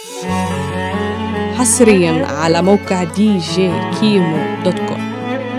حصريا على موقع دي جي كيمو دوت كوم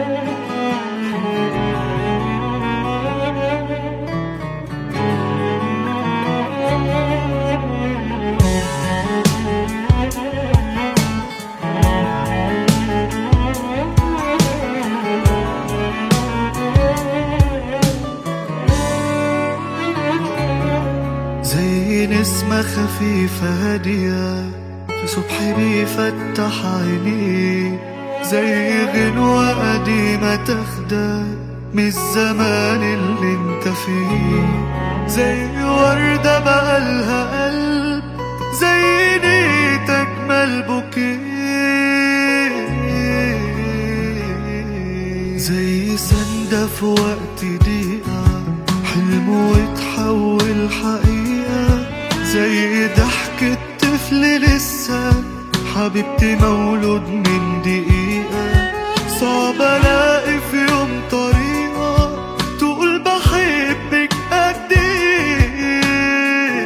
زي نسمة خفيفة هادية في صبح بيفتح عيني زي غنوة قديمة تاخدك من الزمان اللي انت فيه زي وردة بقالها قلب زي نيت أجمل بوكيه زي سندة في وقت ضيقة حلم وتحول حقيقة زي ضحكة طفل لسه حبيبتي مولود من دقيقة صعب ألاقي في يوم طريقة تقول بحبك قد إيه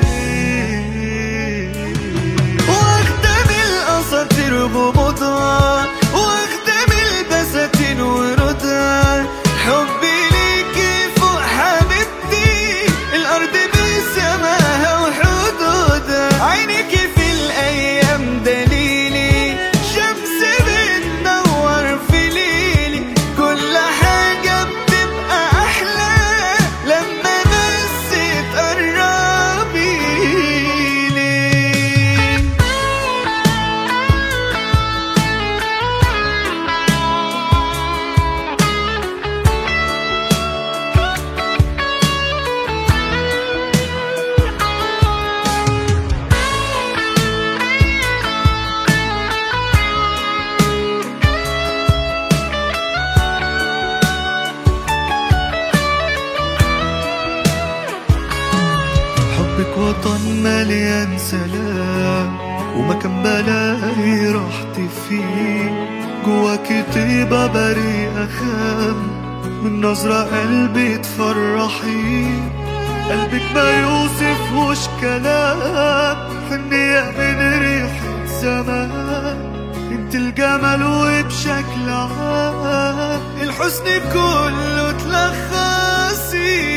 واخدة من الأساطير بموتها واخدة من البساتين وردها حبي ليكي فوق حبيبتي الأرض بسماها وحدودها عينيكي في الأيام دليلي شمس بتنور في ليلي كل حاجة بتبقى أحلى لما بس تقربي لي حبك وطن مليان سلام ومكان بلاقي راحتي فيه جواكي طيبة بريئة خام من نظرة قلبي تفرحي قلبك ما يوصفهوش كلام حنية من ريحة زمان انت الجمال وبشكل عام الحسن كله تلخصي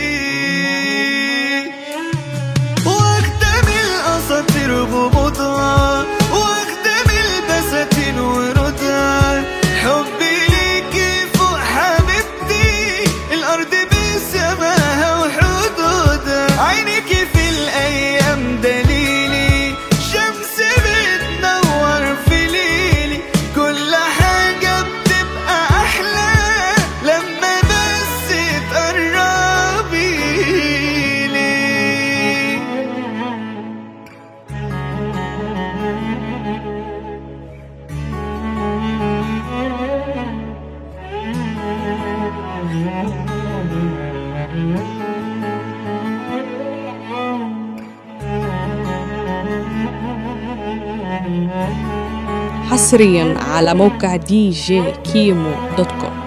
واخدة من الأساطير غموضها واخدة من البساتين وردها حبي ليكي فوق حبيبتي الأرض بسماها وحدودها عينيكي في الأيام دليلي شمس بتنور في ليلي كل حاجة بتبقى أحلى لما بس تقربي لي حصريا على موقع دي جي كيمو دوت كوم